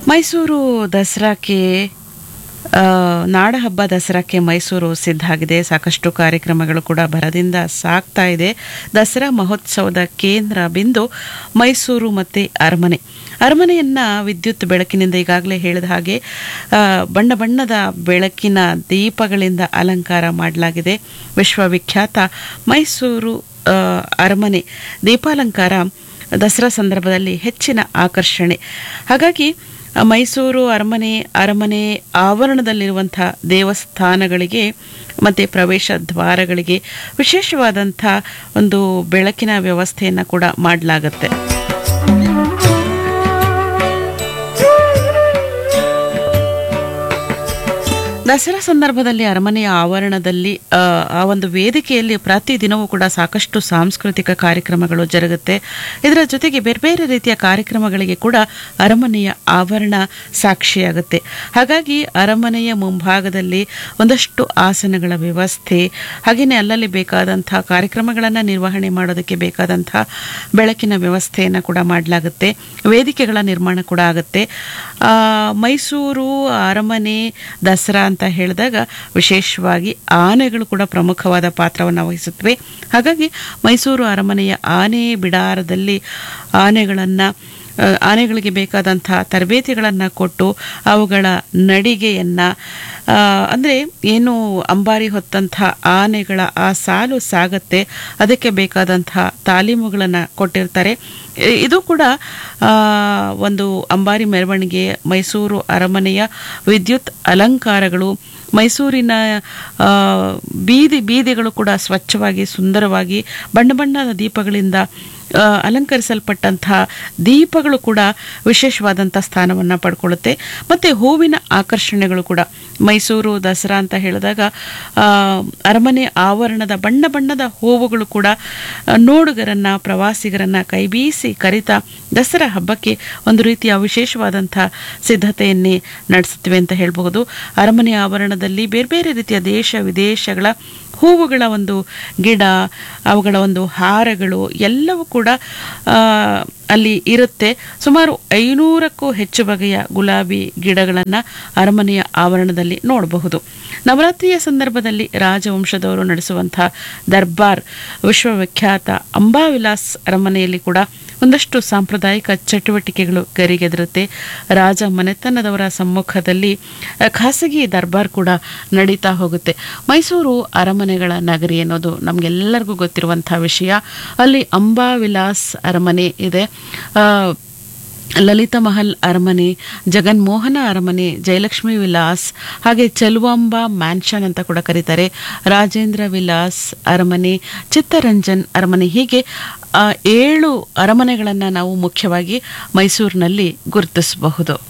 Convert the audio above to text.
ಮೈಸೂರು ದಸರಾಕ್ಕೆ ಆ, ನಾಡಹಬ್ಬ ದಸರಾಕ್ಕೆ ಮೈಸೂರು ಸಿದ್ಧ ಆಗಿದೆ ಸಾಕಷ್ಟು ಕಾರ್ಯಕ್ರಮಗಳು ಕೂಡ ಭರದಿಂದ ಸಾಗ್ತಾ ಇದೆ ದಸರಾ ಮಹೋತ್ಸವದ ಕೇಂದ್ರ ಬಿಂದು ಮೈಸೂರು ಮತ್ತು ಅರಮನೆ ಅರಮನೆಯನ್ನ ವಿದ್ಯುತ್ ಬೆಳಕಿನಿಂದ ಈಗಾಗಲೇ ಹೇಳಿದ ಹಾಗೆ ಆ, ಬಣ್ಣ ಬಣ್ಣದ ಬೆಳಕಿನ ದೀಪಗಳಿಂದ ಅಲಂಕಾರ ಮಾಡಲಾಗಿದೆ ವಿಶ್ವವಿಖ್ಯಾತ ಮೈಸೂರು ಆ, ಅರಮನೆ ದೀಪಾಲಂಕಾರ ದಸರಾ ಸಂದರ್ಭದಲ್ಲಿ ಹೆಚ್ಚಿನ ಆಕರ್ಷಣೆ ಹಾಗಾಗಿ ಆ, ಮೈಸೂರು ಅರಮನೆ ಅರಮನೆ ಆವರಣದಲ್ಲಿರುವಂಥ ದೇವಸ್ಥಾನಗಳಿಗೆ ಮತ್ತು ಪ್ರವೇಶ ದ್ವಾರಗಳಿಗೆ ವಿಶೇಷವಾದಂಥ ಒಂದು ಬೆಳಕಿನ ವ್ಯವಸ್ಥೆಯನ್ನು ಕೂಡ ಮಾಡಲಾಗತ್ತೆ ದಸರಾ ಸಂದರ್ಭದಲ್ಲಿ ಅರಮನೆಯ ಆವರಣದಲ್ಲಿ ಆ, ಆ ಒಂದು ವೇದಿಕೆಯಲ್ಲಿ ಪ್ರತಿದಿನವೂ ಕೂಡ ಸಾಕಷ್ಟು ಸಾಂಸ್ಕೃತಿಕ ಕಾರ್ಯಕ್ರಮಗಳು ಜರುಗುತ್ತೆ ಇದರ ಜೊತೆಗೆ ಬೇರೆ ಬೇರೆ ರೀತಿಯ ಕಾರ್ಯಕ್ರಮಗಳಿಗೆ ಕೂಡ ಅರಮನೆಯ ಆವರಣ ಸಾಕ್ಷಿಯಾಗುತ್ತೆ ಹಾಗಾಗಿ ಅರಮನೆಯ ಮುಂಭಾಗದಲ್ಲಿ ಒಂದಷ್ಟು ಆಸನಗಳ ವ್ಯವಸ್ಥೆ ಹಾಗೆಯೇ ಅಲ್ಲಲ್ಲಿ ಬೇಕಾದಂಥ ಕಾರ್ಯಕ್ರಮಗಳನ್ನು ನಿರ್ವಹಣೆ ಮಾಡೋದಕ್ಕೆ ಬೇಕಾದಂಥ ಬೆಳಕಿನ ವ್ಯವಸ್ಥೆಯನ್ನು ಕೂಡ ಮಾಡಲಾಗುತ್ತೆ ವೇದಿಕೆಗಳ ನಿರ್ಮಾಣ ಕೂಡ ಆಗುತ್ತೆ ಆ, ಮೈಸೂರು ಅರಮನೆ ದಸರಾ ಅಂತ ಹೇಳಿದಾಗ ವಿಶೇಷವಾಗಿ ಆನೆಗಳು ಕೂಡ ಪ್ರಮುಖವಾದ ಪಾತ್ರವನ್ನು ವಹಿಸುತ್ತವೆ ಹಾಗಾಗಿ ಮೈಸೂರು ಅರಮನೆಯ ಆನೆ ಬಿಡಾರದಲ್ಲಿ ಆನೆಗಳನ್ನು ಆ, ಆನೆಗಳಿಗೆ ಬೇಕಾದಂಥ ತರಬೇತಿಗಳನ್ನು ಕೊಟ್ಟು ಅವುಗಳ ನಡಿಗೆಯನ್ನು ಅಂದರೆ ಏನು ಅಂಬಾರಿ ಹೊತ್ತಂಥ ಆನೆಗಳ ಆ ಸಾಲು ಸಾಗತ್ತೆ ಅದಕ್ಕೆ ಬೇಕಾದಂಥ ತಾಲೀಮುಗಳನ್ನು ಕೊಟ್ಟಿರ್ತಾರೆ ಇ- ಇದು ಕೂಡ ಆ, ಒಂದು ಅಂಬಾರಿ ಮೆರವಣಿಗೆ ಮೈಸೂರು ಅರಮನೆಯ ವಿದ್ಯುತ್ ಅಲಂಕಾರಗಳು ಮೈಸೂರಿನ ಆ, ಬೀದಿ ಬೀದಿಗಳು ಕೂಡ ಸ್ವಚ್ಛವಾಗಿ ಸುಂದರವಾಗಿ ಬಣ್ಣ ಬಣ್ಣದ ದೀಪಗಳಿಂದ ಆ, ಅಲಂಕರಿಸಲ್ಪಟ್ಟಂಥ ದೀಪಗಳು ಕೂಡ ವಿಶೇಷವಾದಂಥ ಸ್ಥಾನವನ್ನು ಪಡ್ಕೊಳ್ಳುತ್ತೆ ಮತ್ತು ಹೂವಿನ ಆಕರ್ಷಣೆಗಳು ಕೂಡ ಮೈಸೂರು ದಸರಾ ಅಂತ ಹೇಳಿದಾಗ ಆ, ಅರಮನೆ ಆವರಣದ ಬಣ್ಣ ಬಣ್ಣದ ಹೂವುಗಳು ಕೂಡ ಆ, ನೋಡುಗರನ್ನ ಪ್ರವಾಸಿಗರನ್ನ ಕೈಬೀಸಿ ಕರಿತಾ ದಸರಾ ಹಬ್ಬಕ್ಕೆ ಒಂದು ರೀತಿಯ ವಿಶೇಷವಾದಂಥ ಸಿದ್ಧತೆಯನ್ನೇ ನಡೆಸುತ್ತವೆ ಅಂತ ಹೇಳಬಹುದು ಅರಮನೆ ಆವರಣದಲ್ಲಿ ಬೇರೆ ಬೇರೆ ರೀತಿಯ ದೇಶ ವಿದೇಶಗಳ ಹೂವುಗಳ ಒಂದು ಗಿಡ ಅವುಗಳ ಒಂದು ಹಾರಗಳು ಎಲ್ಲವೂ ಕೂಡ ಆ, ಅಲ್ಲಿ ಇರುತ್ತೆ ಸುಮಾರು ಐನೂರಕ್ಕೂ ಹೆಚ್ಚು ಬಗೆಯ ಗುಲಾಬಿ ಗಿಡಗಳನ್ನು ಅರಮನೆಯ ಆವರಣದಲ್ಲಿ ನೋಡಬಹುದು ನವರಾತ್ರಿಯ ಸಂದರ್ಭದಲ್ಲಿ ರಾಜವಂಶದವರು ನಡೆಸುವಂಥ ದರ್ಬಾರ್ ವಿಶ್ವವಿಖ್ಯಾತ ಅಂಬಾವಿಲಾಸ್ ಅರಮನೆಯಲ್ಲಿ ಕೂಡ ಒಂದಷ್ಟು ಸಾಂಪ್ರದಾಯಿಕ ಚಟುವಟಿಕೆಗಳು ಗರಿಗೆದರುತ್ತೆ ರಾಜ ಮನೆತನದವರ ಸಮ್ಮುಖದಲ್ಲಿ ಆ, ಖಾಸಗಿ ದರ್ಬಾರ್ ಕೂಡ ನಡೀತಾ ಹೋಗುತ್ತೆ ಮೈಸೂರು ಅರಮನೆಗಳ ನಗರಿ ಅನ್ನೋದು ನಮಗೆಲ್ಲರಿಗೂ ಗೊತ್ತಿರುವಂಥ ವಿಷಯ ಅಲ್ಲಿ ಅಂಬಾವಿಲಾಸ್ ಅರಮನೆ ಇದೆ ಆ, ಲಲಿತ ಮಹಲ್ ಅರಮನೆ ಜಗನ್ಮೋಹನ ಅರಮನೆ ಜಯಲಕ್ಷ್ಮಿ ವಿಲಾಸ್ ಹಾಗೆ ಚೆಲುವಾಂಬ ಮ್ಯಾನ್ಷನ್ ಅಂತ ಕೂಡ ಕರೀತಾರೆ ರಾಜೇಂದ್ರ ವಿಲಾಸ್ ಅರಮನೆ ಚಿತ್ತರಂಜನ್ ಅರಮನೆ ಹೀಗೆ ಆ, ಏಳು ಅರಮನೆಗಳನ್ನು ನಾವು ಮುಖ್ಯವಾಗಿ ಮೈಸೂರಿನಲ್ಲಿ ಗುರುತಿಸಬಹುದು